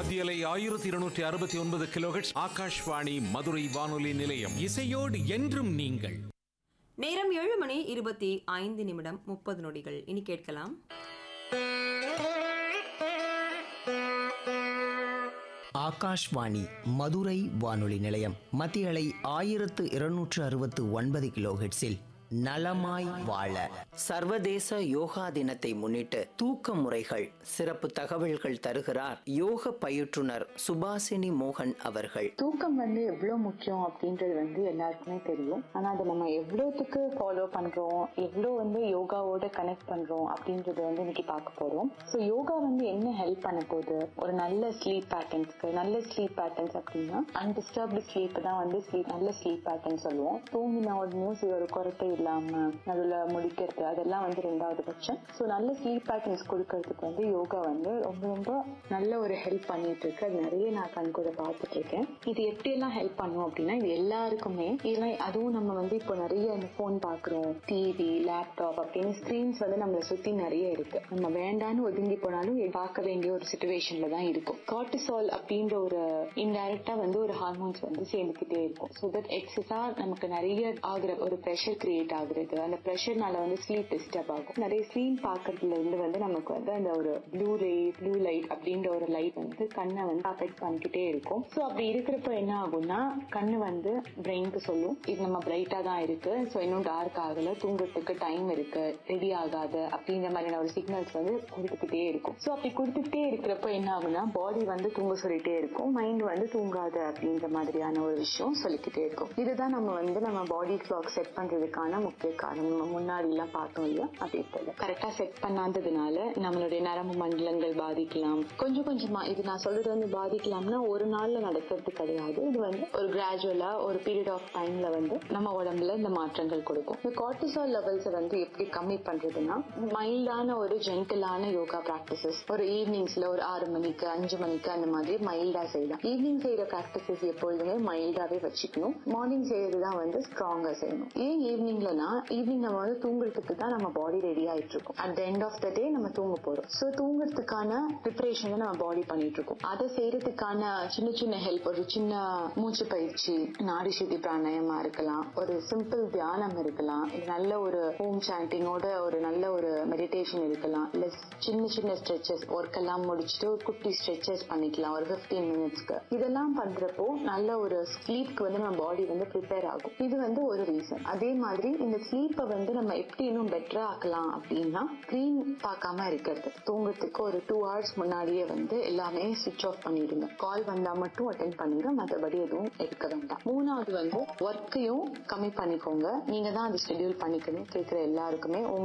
மத்தியலை ஆயிரத்தி இருநூற்றி அறுபத்தி ஒன்பது கிலோஹெட்ஸ் ஆகாஷ்வாணி மதுரை வானொலி நிலையம் இசையோடு என்றும் நீங்கள் நேரம் ஏழு மணி இருபத்தி ஐந்து நிமிடம் முப்பது நொடிகள் இனி கேட்கலாம் ஆகாஷ்வாணி மதுரை வானொலி நிலையம் மத்தியலை ஆயிரத்து இருநூற்று அறுபத்து ஒன்பது கிலோஹெட்ஸில் நலமாய் வாழ சர்வதேச யோகா தினத்தை முன்னிட்டு தூக்க முறைகள் சிறப்பு தகவல்கள் தருகிறார் யோக பயிற்றுனர் சுபாசினி மோகன் அவர்கள் தூக்கம் வந்து எவ்வளவு முக்கியம் அப்படின்றது வந்து எல்லாருக்குமே தெரியும் ஆனா அதை நம்ம எவ்வளவுத்துக்கு ஃபாலோ பண்றோம் எவ்வளவு வந்து யோகாவோட கனெக்ட் பண்றோம் அப்படின்றது வந்து இன்னைக்கு பார்க்க போறோம் ஸோ யோகா வந்து என்ன ஹெல்ப் பண்ண போகுது ஒரு நல்ல ஸ்லீப் பேட்டர்ன்ஸ்க்கு நல்ல ஸ்லீப் பேட்டர்ன்ஸ் அப்படின்னா அன்டிஸ்டர்ப்டு ஸ்லீப் தான் வந்து ஸ்லீப் நல்ல ஸ்லீப் பேட்டர்ன் சொல்லுவோம் தூங்கின உடனே ஒரு குறைத்த இல்லாம அதுல முடிக்கிறது அதெல்லாம் வந்து ரெண்டாவது பட்சம் ஸோ நல்ல ஸ்லீப் பேட்டர்ன்ஸ் கொடுக்கறதுக்கு வந்து யோகா வந்து ரொம்ப ரொம்ப நல்ல ஒரு ஹெல்ப் பண்ணிட்டு இருக்கு அது நிறைய நான் கண் கூட பார்த்துட்டு இருக்கேன் இது எப்படியெல்லாம் ஹெல்ப் பண்ணும் அப்படின்னா இது எல்லாருக்குமே இதெல்லாம் அதுவும் நம்ம வந்து இப்போ நிறைய இந்த ஃபோன் பார்க்குறோம் டிவி லேப்டாப் அப்படின்னு ஸ்க்ரீன்ஸ் வந்து நம்மளை சுத்தி நிறைய இருக்கு நம்ம வேண்டான்னு ஒதுங்கி போனாலும் இது பார்க்க வேண்டிய ஒரு சுச்சுவேஷன்ல தான் இருக்கும் கார்டிசால் அப்படின்ற ஒரு இன்டைரக்டா வந்து ஒரு ஹார்மோன்ஸ் வந்து சேர்ந்துக்கிட்டே இருக்கும் ஸோ தட் எக்ஸஸா நமக்கு நிறைய ஆகுற ஒரு ப்ரெஷர் கிரியேட் ஆகுறது அந்த ப்ரெஷர்னால வந்து ஸ்லீப் டிஸ்டர்ப் ஆகும் நிறைய ஸ்க்ரீன் பார்க்கறதுல இருந்து வந்து நமக்கு வந்து அந்த ஒரு ப்ளூ ரே ப்ளூ லைட் அப்படின்ற ஒரு லைட் வந்து கண்ணை வந்து அஃபெக்ட் பண்ணிக்கிட்டே இருக்கும் ஸோ அப்படி இருக்கிறப்ப என்ன ஆகும்னா கண்ணு வந்து பிரெயினுக்கு சொல்லும் இது நம்ம பிரைட்டா தான் இருக்கு ஸோ இன்னும் டார்க் ஆகல தூங்குறதுக்கு டைம் இருக்கு ரெடி ஆகாது அப்படின்ற மாதிரியான ஒரு சிக்னல்ஸ் வந்து கொடுத்துக்கிட்டே இருக்கும் ஸோ அப்படி கொடுத்துக்கிட்டே இருக்கிறப்ப என்ன ஆகும்னா பாடி வந்து தூங்க சொல்லிட்டே இருக்கும் மைண்ட் வந்து தூங்காது அப்படின்ற மாதிரியான ஒரு விஷயம் சொல்லிக்கிட்டே இருக்கும் இதுதான் நம்ம வந்து நம்ம பாடி கிளாக் செட் பண்றதுக்கான முக்கிய காரணம் நம்ம முன்னாடி எல்லாம் பார்த்தோம் இல்லையா அப்படி போல கரெக்டா செட் பண்ணாததுனால நம்மளுடைய நரம்பு மண்டலங்கள் பாதிக்கலாம் கொஞ்சம் கொஞ்சமா இது நான் சொல்றது வந்து பாதிக்கலாம்னா ஒரு நாள்ல நடக்கிறது கிடையாது இது வந்து ஒரு கிராஜுவலா ஒரு பீரியட் ஆஃப் டைம்ல வந்து நம்ம உடம்புல இந்த மாற்றங்கள் கொடுக்கும் இந்த கார்டிசால் லெவல்ஸ் வந்து எப்படி கம்மி பண்றதுன்னா மைல்டான ஒரு ஜென்டிலான யோகா பிராக்டிசஸ் ஒரு ஈவினிங்ஸ்ல ஒரு ஆறு மணிக்கு அஞ்சு மணிக்கு அந்த மாதிரி மைல்டா செய்யலாம் ஈவினிங் செய்யற பிராக்டிசஸ் எப்பொழுதுமே மைல்டாவே வச்சுக்கணும் மார்னிங் செய்யறது தான் வந்து ஸ்ட்ராங்கா செய்யணும் ஏன் ஈவினிங்லனா ஈவினிங் நம்ம வந்து தூங்குறதுக்கு தான் நம்ம பாடி ரெடி ஆயிட்டு இருக்கோம் at the end of the day நம்ம தூங்க போறோம் ஸோ தூங்குறதுக்கான ப்ரிப்பரேஷன் நம்ம பாடி பண்ணிட்டு இருக்கோம் அதை செய்யறதுக்கான சின்ன சின்ன ஹெல்ப் ஒரு சின்ன மூச்சு பயிற்சி நாடி சுத்தி பிராணாயமா இருக்கலாம் ஒரு சிம்பிள் தியானம் இருக்கலாம் இல்ல நல்ல ஒரு ஹோம் சாண்டிங்கோட ஒரு நல்ல ஒரு மெடிடேஷன் இருக்கலாம் இல்ல சின்ன சின்ன ஸ்ட்ரெச்சஸ் ஒர்க் எல்லாம் முடிச்சுட்டு ஒரு குட்டி ஸ்ட்ரெச்சஸ் பண்ணிக்கலாம் ஒரு 15 மினிட்ஸ்க்கு இதெல்லாம் பண்றப்போ நல்ல ஒரு ஸ்லீப்க்கு வந்து நம்ம பாடி வந்து ப்ரிப்பேர் ஆகும் இது வந்து ஒரு ரீசன் அதே மாதிரி இந்த ஸ்லீப்பை வந்து நம்ம எப்படி இன்னும் பெட்டரா ஆக்கலாம் அப்படின்னா ஸ்க்ரீன் பார்க்காம இருக்கிறது தூங்குறதுக்கு ஒரு டூ ஹவர்ஸ் முன்னாடியே வந்து எல்லாமே சுவிட்ச் ஆஃப் பண்ணிடுங்க கால் வந்தா மட்டும் அட்டென்ட் பண்ணிடுங்க மற்றபடி எதுவும் எடுக்க வேண்டாம் மூணாவது வந்து ஒர்க்கையும் கம்மி பண்ணிக்கோங்க நீங்க தான் அது ஷெட்யூல் பண்ணிக்கணும் கேட்குற எல்லாருக்குமே